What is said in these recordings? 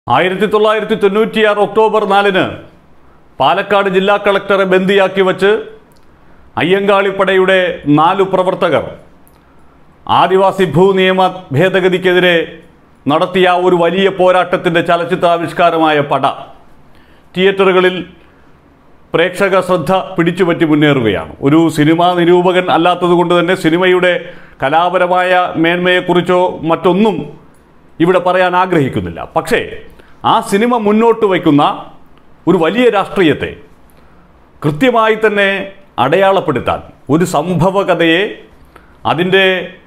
ആയിരത്തി തൊള്ളായിരത്തി തൊണ്ണൂറ്റിയാറ് ഒക്ടോബർ നാലിന് പാലക്കാട് ജില്ലാ കളക്ടറെ ബന്ദിയാക്കി വച്ച് അയ്യങ്കാളിപ്പടയുടെ നാലു പ്രവർത്തകർ ആദിവാസി ഭൂനിയമ ഭേദഗതിക്കെതിരെ നടത്തിയ ഒരു വലിയ പോരാട്ടത്തിൻ്റെ ചലച്ചിത്രാവിഷ്കാരമായ പട തിയേറ്ററുകളിൽ പ്രേക്ഷക ശ്രദ്ധ പിടിച്ചുപറ്റി മുന്നേറുകയാണ് ഒരു സിനിമാ നിരൂപകൻ അല്ലാത്തതുകൊണ്ട് തന്നെ സിനിമയുടെ കലാപരമായ മേന്മയെക്കുറിച്ചോ മറ്റൊന്നും ഇവിടെ പറയാൻ ആഗ്രഹിക്കുന്നില്ല പക്ഷേ ആ സിനിമ മുന്നോട്ട് വയ്ക്കുന്ന ഒരു വലിയ രാഷ്ട്രീയത്തെ കൃത്യമായി തന്നെ അടയാളപ്പെടുത്താൻ ഒരു സംഭവ കഥയെ അതിൻ്റെ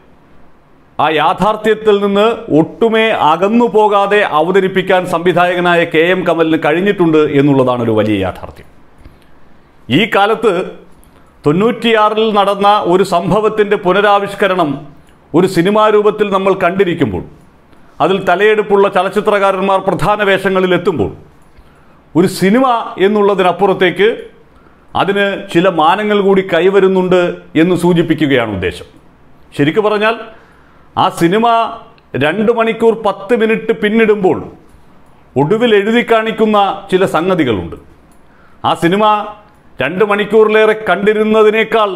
ആ യാഥാർത്ഥ്യത്തിൽ നിന്ന് ഒട്ടുമേ അകന്നു പോകാതെ അവതരിപ്പിക്കാൻ സംവിധായകനായ കെ എം കമലിന് കഴിഞ്ഞിട്ടുണ്ട് എന്നുള്ളതാണ് ഒരു വലിയ യാഥാർത്ഥ്യം ഈ കാലത്ത് തൊണ്ണൂറ്റിയാറിൽ നടന്ന ഒരു സംഭവത്തിൻ്റെ പുനരാവിഷ്കരണം ഒരു സിനിമാ രൂപത്തിൽ നമ്മൾ കണ്ടിരിക്കുമ്പോൾ അതിൽ തലയെടുപ്പുള്ള ചലച്ചിത്രകാരന്മാർ പ്രധാന വേഷങ്ങളിൽ എത്തുമ്പോൾ ഒരു സിനിമ എന്നുള്ളതിനപ്പുറത്തേക്ക് അതിന് ചില മാനങ്ങൾ കൂടി കൈവരുന്നുണ്ട് എന്ന് സൂചിപ്പിക്കുകയാണ് ഉദ്ദേശം ശരിക്കു പറഞ്ഞാൽ ആ സിനിമ രണ്ട് മണിക്കൂർ പത്ത് മിനിറ്റ് പിന്നിടുമ്പോൾ ഒടുവിൽ എഴുതി കാണിക്കുന്ന ചില സംഗതികളുണ്ട് ആ സിനിമ രണ്ട് മണിക്കൂറിലേറെ കണ്ടിരുന്നതിനേക്കാൾ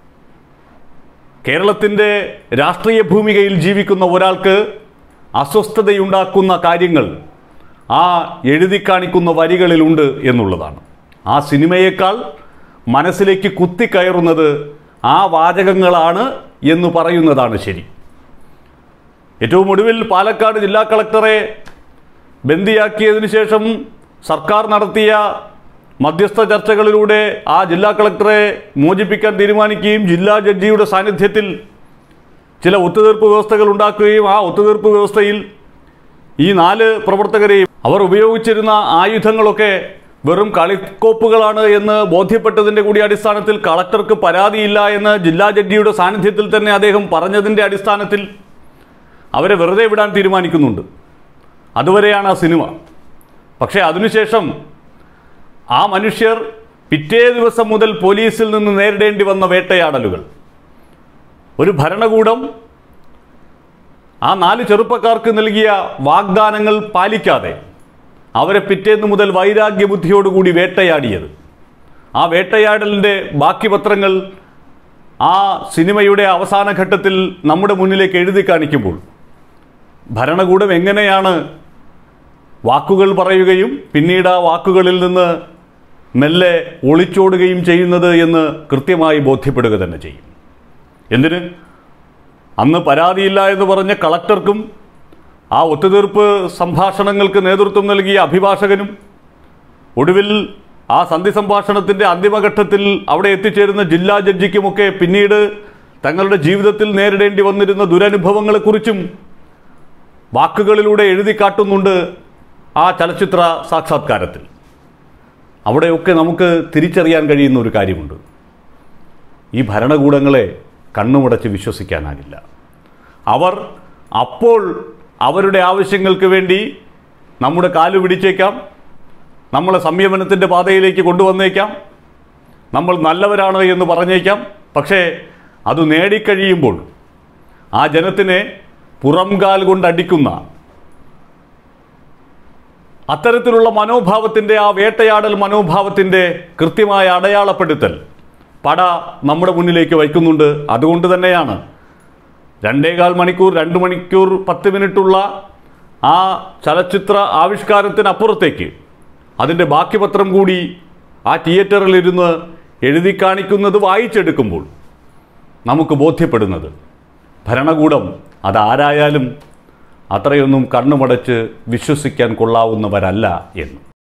കേരളത്തിൻ്റെ രാഷ്ട്രീയ ഭൂമികയിൽ ജീവിക്കുന്ന ഒരാൾക്ക് അസ്വസ്ഥതയുണ്ടാക്കുന്ന കാര്യങ്ങൾ ആ എഴുതി കാണിക്കുന്ന വരികളിലുണ്ട് എന്നുള്ളതാണ് ആ സിനിമയേക്കാൾ മനസ്സിലേക്ക് കുത്തിക്കയറുന്നത് ആ വാചകങ്ങളാണ് എന്ന് പറയുന്നതാണ് ശരി ഏറ്റവും ഒടുവിൽ പാലക്കാട് ജില്ലാ കളക്ടറെ ബന്ദിയാക്കിയതിനു ശേഷം സർക്കാർ നടത്തിയ മധ്യസ്ഥ ചർച്ചകളിലൂടെ ആ ജില്ലാ കളക്ടറെ മോചിപ്പിക്കാൻ തീരുമാനിക്കുകയും ജില്ലാ ജഡ്ജിയുടെ സാന്നിധ്യത്തിൽ ചില ഒത്തുതീർപ്പ് വ്യവസ്ഥകൾ ഉണ്ടാക്കുകയും ആ ഒത്തുതീർപ്പ് വ്യവസ്ഥയിൽ ഈ നാല് പ്രവർത്തകരെയും അവർ ഉപയോഗിച്ചിരുന്ന ആയുധങ്ങളൊക്കെ വെറും കളിക്കോപ്പുകളാണ് എന്ന് ബോധ്യപ്പെട്ടതിൻ്റെ കൂടി അടിസ്ഥാനത്തിൽ കളക്ടർക്ക് പരാതിയില്ല എന്ന് ജില്ലാ ജഡ്ജിയുടെ സാന്നിധ്യത്തിൽ തന്നെ അദ്ദേഹം പറഞ്ഞതിൻ്റെ അടിസ്ഥാനത്തിൽ അവരെ വെറുതെ വിടാൻ തീരുമാനിക്കുന്നുണ്ട് അതുവരെയാണ് ആ സിനിമ പക്ഷേ അതിനുശേഷം ആ മനുഷ്യർ പിറ്റേ ദിവസം മുതൽ പോലീസിൽ നിന്ന് നേരിടേണ്ടി വന്ന വേട്ടയാടലുകൾ ഒരു ഭരണകൂടം ആ നാല് ചെറുപ്പക്കാർക്ക് നൽകിയ വാഗ്ദാനങ്ങൾ പാലിക്കാതെ അവരെ പിറ്റേന്ന് മുതൽ വൈരാഗ്യ ബുദ്ധിയോടുകൂടി വേട്ടയാടിയത് ആ വേട്ടയാടലിൻ്റെ ബാക്കി പത്രങ്ങൾ ആ സിനിമയുടെ അവസാന ഘട്ടത്തിൽ നമ്മുടെ മുന്നിലേക്ക് എഴുതി കാണിക്കുമ്പോൾ ഭരണകൂടം എങ്ങനെയാണ് വാക്കുകൾ പറയുകയും പിന്നീട് ആ വാക്കുകളിൽ നിന്ന് മെല്ലെ ഒളിച്ചോടുകയും ചെയ്യുന്നത് എന്ന് കൃത്യമായി ബോധ്യപ്പെടുക തന്നെ ചെയ്യും എന്തിന് അന്ന് പരാതിയില്ല എന്ന് പറഞ്ഞ കളക്ടർക്കും ആ ഒത്തുതീർപ്പ് സംഭാഷണങ്ങൾക്ക് നേതൃത്വം നൽകിയ അഭിഭാഷകനും ഒടുവിൽ ആ സന്ധി സംഭാഷണത്തിൻ്റെ അന്തിമഘട്ടത്തിൽ അവിടെ എത്തിച്ചേരുന്ന ജില്ലാ ജഡ്ജിക്കുമൊക്കെ പിന്നീട് തങ്ങളുടെ ജീവിതത്തിൽ നേരിടേണ്ടി വന്നിരുന്ന ദുരനുഭവങ്ങളെക്കുറിച്ചും വാക്കുകളിലൂടെ എഴുതി കാട്ടുന്നുണ്ട് ആ ചലച്ചിത്ര സാക്ഷാത്കാരത്തിൽ അവിടെയൊക്കെ നമുക്ക് തിരിച്ചറിയാൻ കഴിയുന്ന ഒരു കാര്യമുണ്ട് ഈ ഭരണകൂടങ്ങളെ കണ്ണുമുടച്ച് വിശ്വസിക്കാനാകില്ല അവർ അപ്പോൾ അവരുടെ ആവശ്യങ്ങൾക്ക് വേണ്ടി നമ്മുടെ കാലു പിടിച്ചേക്കാം നമ്മളെ സംയമനത്തിൻ്റെ പാതയിലേക്ക് കൊണ്ടുവന്നേക്കാം നമ്മൾ നല്ലവരാണ് എന്ന് പറഞ്ഞേക്കാം പക്ഷേ അത് നേടിക്കഴിയുമ്പോൾ ആ ജനത്തിനെ പുറംകാൽ കൊണ്ടടിക്കുന്ന അത്തരത്തിലുള്ള മനോഭാവത്തിൻ്റെ ആ വേട്ടയാടൽ മനോഭാവത്തിൻ്റെ കൃത്യമായ അടയാളപ്പെടുത്തൽ പട നമ്മുടെ മുന്നിലേക്ക് വയ്ക്കുന്നുണ്ട് അതുകൊണ്ട് തന്നെയാണ് രണ്ടേകാൽ മണിക്കൂർ രണ്ട് മണിക്കൂർ പത്ത് മിനിറ്റുള്ള ആ ചലച്ചിത്ര ആവിഷ്കാരത്തിനപ്പുറത്തേക്ക് അതിൻ്റെ ബാക്കി പത്രം കൂടി ആ തിയേറ്ററിലിരുന്ന് എഴുതി കാണിക്കുന്നത് വായിച്ചെടുക്കുമ്പോൾ നമുക്ക് ബോധ്യപ്പെടുന്നത് ഭരണകൂടം അതാരായാലും അത്രയൊന്നും കണ്ണുമടച്ച് വിശ്വസിക്കാൻ കൊള്ളാവുന്നവരല്ല എന്ന്